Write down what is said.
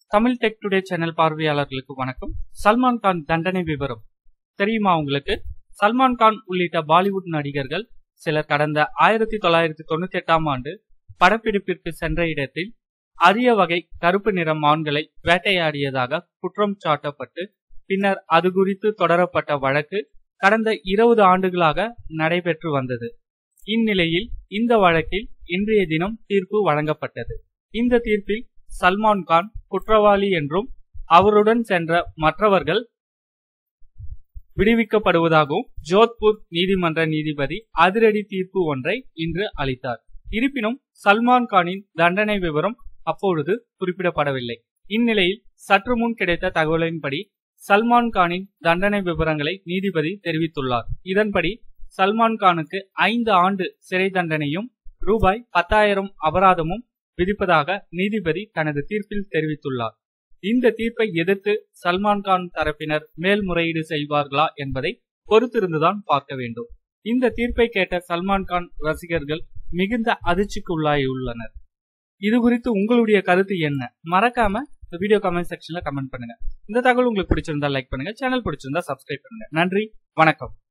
Tamil tech today channel பார்வையாளர்களுக்கு வணக்கம் சல்மான் கான் தண்டனை விவரம் தெரியுமா உங்களுக்கு சல்மான் கான் உள்ளிட்ட பாலிவுட் நடிகர்கள் சிலர் கடந்த ஆயிரத்தி தொள்ளாயிரத்தி தொண்ணூத்தி எட்டாம் ஆண்டு படப்பிடிப்பிற்கு சென்ற இடத்தில் அரிய வகை கருப்பு நிற மான்களை வேட்டையாடியதாக குற்றம் சாட்டப்பட்டு பின்னர் அது குறித்து தொடரப்பட்ட வழக்கு கடந்த இருபது ஆண்டுகளாக நடைபெற்று வந்தது இந்நிலையில் இந்த வழக்கில் இன்றைய தினம் தீர்ப்பு வழங்கப்பட்டது இந்த தீர்ப்பில் சல்மான் கான் குற்றவாளி என்றும் அவருடன் சென்ற மற்றவர்கள் விடுவிக்கப்படுவதாகவும் ஜோத்பூர் நீதிமன்ற நீதிபதி அதிரடி தீர்ப்பு ஒன்றை இன்று அளித்தார் இருப்பினும் சல்மான் கானின் தண்டனை விவரம் அப்பொழுது குறிப்பிடப்படவில்லை இந்நிலையில் சற்று முன் கிடைத்த தகவலின்படி சல்மான் கானின் தண்டனை விவரங்களை நீதிபதி தெரிவித்துள்ளார் இதன்படி சல்மான் கானுக்கு ஐந்து ஆண்டு சிறை தண்டனையும் ரூபாய் பத்தாயிரம் அபராதமும் விதிப்பதாக நீதிபதி தனது தீர்ப்பில் தெரிவித்துள்ளார் இந்த தீர்ப்பை எதிர்த்து சல்மான் கான் தரப்பினர் மேல்முறையீடு செய்வார்களா என்பதை பொறுத்திருந்துதான் பார்க்க வேண்டும் இந்த தீர்ப்பை கேட்ட சல்மான் கான் ரசிகர்கள் மிகுந்த அதிர்ச்சிக்கு உள்ளாகியுள்ளனர் இது குறித்து உங்களுடைய கருத்து என்ன மறக்காம இந்த வீடியோ கமெண்ட் செக்ஷன்ல கமெண்ட் பண்ணுங்க இந்த தகவல் உங்களுக்கு பிடிச்சிருந்தா லைக் பண்ணுங்க சேனல் பிடிச்சிருந்தா சப்ஸ்கிரைப் பண்ணுங்க நன்றி வணக்கம்